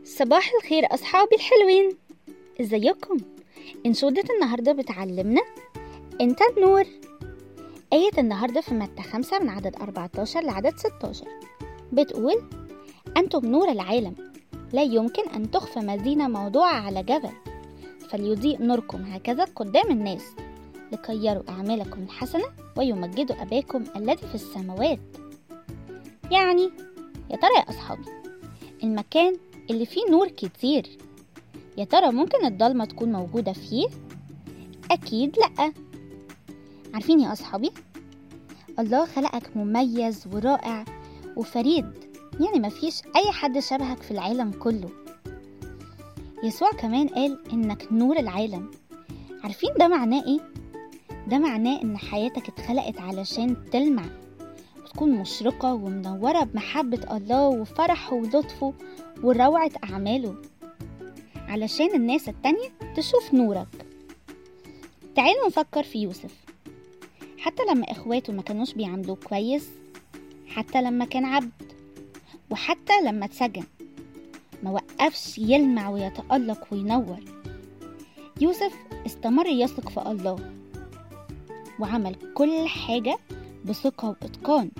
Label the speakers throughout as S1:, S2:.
S1: صباح الخير أصحابي الحلوين ازيكم انشودة النهاردة بتعلمنا انت النور آية النهاردة في متى خمسة من عدد 14 لعدد 16 بتقول أنتم نور العالم لا يمكن أن تخفى مدينة موضوعة على جبل فليضيء نوركم هكذا قدام الناس لكي يروا أعمالكم الحسنة ويمجدوا أباكم الذي في السماوات يعني يا ترى يا أصحابي المكان اللي فيه نور كتير يا ترى ممكن الضلمة تكون موجودة فيه؟ أكيد لأ عارفين يا أصحابي؟ الله خلقك مميز ورائع وفريد يعني مفيش أي حد شبهك في العالم كله يسوع كمان قال إنك نور العالم عارفين ده معناه إيه؟ ده معناه إن حياتك اتخلقت علشان تلمع وتكون مشرقة ومنورة بمحبة الله وفرحه ولطفه وروعة أعماله علشان الناس التانية تشوف نورك تعالوا نفكر في يوسف حتى لما إخواته ما كانوش بيعاملوه كويس حتى لما كان عبد وحتى لما اتسجن ما وقفش يلمع ويتألق وينور يوسف استمر يثق في الله وعمل كل حاجة بثقة وإتقان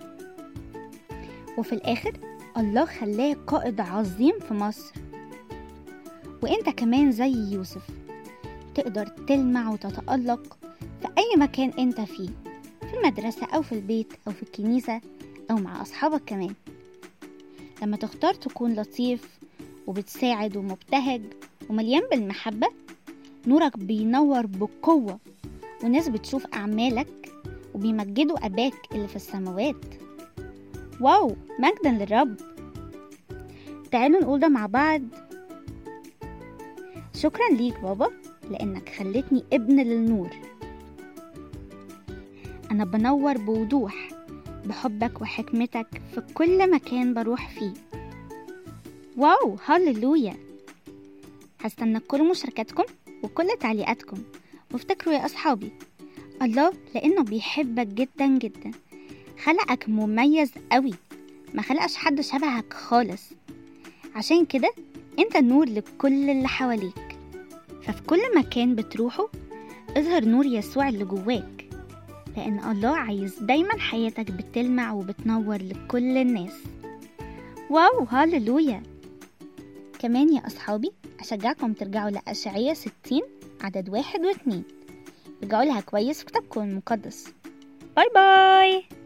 S1: وفي الآخر الله خلاه قائد عظيم في مصر وانت كمان زي يوسف تقدر تلمع وتتألق في أي مكان انت فيه في المدرسة أو في البيت أو في الكنيسة أو مع أصحابك كمان لما تختار تكون لطيف وبتساعد ومبتهج ومليان بالمحبة نورك بينور بقوة وناس بتشوف أعمالك وبيمجدوا أباك اللي في السماوات واو مجدا للرب تعالوا نقول ده مع بعض شكرا ليك بابا لانك خلتني ابن للنور انا بنور بوضوح بحبك وحكمتك في كل مكان بروح فيه واو هللويا هستنى كل مشاركاتكم وكل تعليقاتكم وافتكروا يا اصحابي الله لانه بيحبك جدا جدا خلقك مميز قوي ما خلقش حد شبهك خالص عشان كده انت النور لكل اللي حواليك ففي كل مكان بتروحه اظهر نور يسوع اللي جواك لان الله عايز دايما حياتك بتلمع وبتنور لكل الناس واو هاللويا كمان يا أصحابي أشجعكم ترجعوا لأشعية 60 عدد واحد واتنين رجعوا لها كويس في كتابكم المقدس باي باي